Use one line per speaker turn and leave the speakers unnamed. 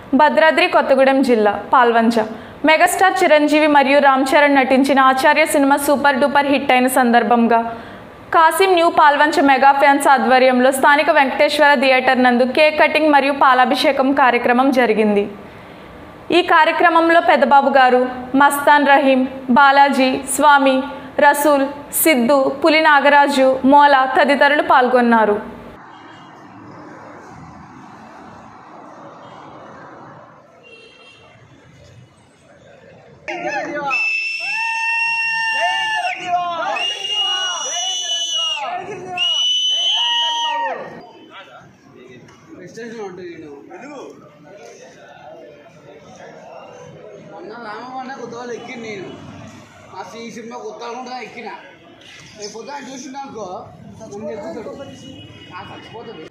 భద్రాద్రి కొత్తగూడెం జిల్లా పాల్వంచ మెగాస్టార్ చిరంజీవి మరియు రామ్ చరణ్ నటించిన Acharya cinema super duper hit అయిన సందర్భంగా కాసిం న్యూ పాల్వంచ మెగా ఫ్యాన్స్ ఆధ్వర్యంలో స్థానిక వెంకటేశ్వర థియేటర్ నందు కేక్ కటింగ్ మరియు పాలాభిషేకం కార్యక్రమం జరిగింది ఈ కార్యక్రమంలో పెద్దబాబు గారు మస్తాన్ రహీం బాలాజీ స్వామి రసూల్ సిద్ధు పులి నాగరాజు మోల తదితరులు పాల్గొన్నారు
ఎక్స్టెన్షన్ ఉంటుంది నేను మొన్న రామబండ కొత్త వాళ్ళు ఎక్కిన నేను మా ఈ సినిమా కొత్త అనుకుంటా ఎక్కిన రేపు పొద్దున చూసినాకో నన్ను ఎక్కుతాడు నాకు చచ్చిపోతుంది